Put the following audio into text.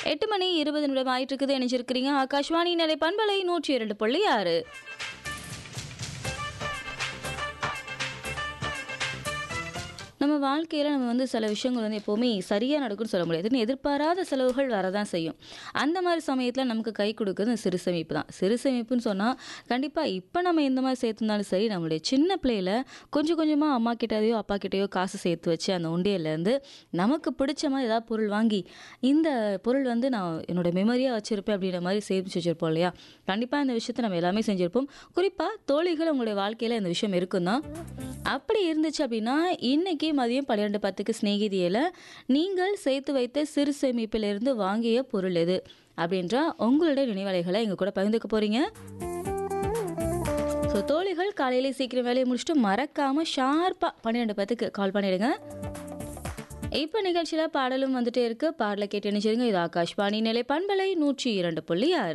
எட்டு மணி இருபது நிமிடம் ஆயிட்டு இருக்குது இணைஞ்சிருக்கிறீங்க ஆகாஷ்வாணி நிலை பண்பலை நூற்றி இரண்டு புள்ளி ஆறு நம்ம வாழ்க்கையில் நம்ம வந்து சில விஷயங்கள் வந்து எப்போவுமே சரியாக நடக்கும்னு சொல்ல முடியாது எதிர்பாராத செலவுகள் வரதான் செய்யும் அந்த மாதிரி சமயத்தில் நமக்கு கை கொடுக்குறது இந்த சிறு சேமிப்பு தான் சிறு சேமிப்புன்னு சொன்னால் கண்டிப்பாக இப்போ நம்ம எந்த மாதிரி சேர்த்துருந்தாலும் சரி நம்மளுடைய சின்ன பிள்ளையில கொஞ்சம் கொஞ்சமாக அம்மா கிட்டேயோ அப்பா கிட்டேயோ காசு சேர்த்து வச்சு அந்த உண்டியல்லேருந்து நமக்கு பிடிச்ச மாதிரி ஏதாவது பொருள் வாங்கி இந்த பொருள் வந்து நான் என்னோட மெமரியாக வச்சுருப்பேன் அப்படின்ற மாதிரி சேமிச்சு வச்சுருப்போம் இல்லையா கண்டிப்பாக இந்த விஷயத்தை நம்ம எல்லாமே செஞ்சுருப்போம் குறிப்பாக தோழிகள் உங்களுடைய வாழ்க்கையில் இந்த விஷயம் இருக்கும் தான் அப்படி இருந்துச்சு அப்படின்னா இன்னைக்கு மதியம் பன்னிரெண்டு பத்துக்கு சிநேகிதியில் நீங்கள் சேர்த்து வைத்த சிறு சேமிப்பிலிருந்து வாங்கிய பொருள் எது அப்படின்ற உங்களுடைய நினைவலைகளை எங்கள் கூட பகிர்ந்துக்க போகிறீங்க ஸோ தோழிகள் காலையிலே சீக்கிரம் வேலையை முடிச்சுட்டு மறக்காமல் ஷார்ப்பாக பன்னிரெண்டு பத்துக்கு கால் பண்ணிடுங்க இப்போ நிகழ்ச்சியில் பாடலும் வந்துட்டே இருக்கு பாடலை கேட்டு நினைச்சிருங்க இது ஆகாஷ்வாணி நிலை பண்பலை நூற்றி இரண்டு புள்ளி ஆறு